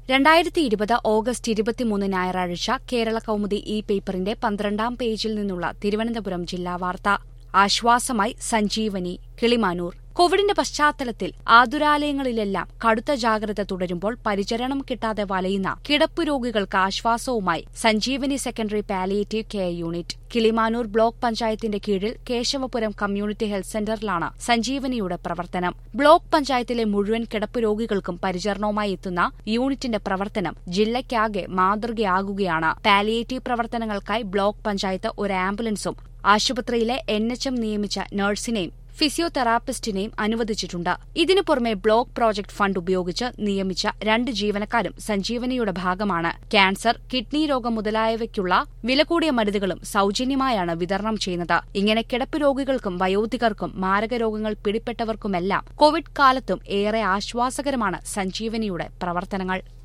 രണ്ടായിരത്തി ഇരുപത് ഓഗസ്റ്റ് ഇരുപത്തിമൂന്ന് ഞായറാഴ്ച കേരള കൗമുദി ഇ പേപ്പറിന്റെ പന്ത്രണ്ടാം പേജിൽ നിന്നുള്ള തിരുവനന്തപുരം ജില്ലാ വാർത്ത ആശ്വാസമായി സഞ്ജീവനി കിളിമാനൂർ കോവിഡിന്റെ പശ്ചാത്തലത്തിൽ ആതുരാലയങ്ങളിലെല്ലാം കടുത്ത ജാഗ്രത തുടരുമ്പോൾ പരിചരണം കിട്ടാതെ വലയുന്ന കിടപ്പ് രോഗികൾക്ക് ആശ്വാസവുമായി Sanjeevani secondary palliative care unit Kilimanoor block പഞ്ചായത്തിന്റെ കീഴിൽ കേശവപുരം കമ്മ്യൂണിറ്റി ഹെൽത്ത് സെന്ററിലാണ് സഞ്ജീവനിയുടെ പ്രവർത്തനം ബ്ലോക്ക് പഞ്ചായത്തിലെ മുഴുവൻ കിടപ്പ് രോഗികൾക്കും പരിചരണവുമായി എത്തുന്ന യൂണിറ്റിന്റെ പ്രവർത്തനം ജില്ലയ്ക്കാകെ മാതൃകയാകുകയാണ് പാലിയേറ്റീവ് പ്രവർത്തനങ്ങൾക്കായി ബ്ലോക്ക് പഞ്ചായത്ത് ഒരു ആംബുലൻസും ആശുപത്രിയിലെ എൻ എച്ച് എം നിയമിച്ച നഴ്സിനെയും ഫിസിയോതെറാപ്പിസ്റ്റിനെയും അനുവദിച്ചിട്ടുണ്ട് ഇതിനു പുറമെ ബ്ലോക്ക് പ്രോജക്ട് ഫണ്ട് ഉപയോഗിച്ച് നിയമിച്ച രണ്ട് ജീവനക്കാരും സഞ്ജീവനിയുടെ ഭാഗമാണ് ക്യാൻസർ കിഡ്നി രോഗം മുതലായവയ്ക്കുള്ള വില കൂടിയ മരുന്നുകളും സൌജന്യമായാണ് വിതരണം ചെയ്യുന്നത് ഇങ്ങനെ കിടപ്പ് രോഗികൾക്കും വയോധികർക്കും മാരക രോഗങ്ങൾ പിടിപെട്ടവർക്കുമെല്ലാം കോവിഡ് കാലത്തും ഏറെ ആശ്വാസകരമാണ് സഞ്ജീവനിയുടെ പ്രവർത്തനങ്ങൾ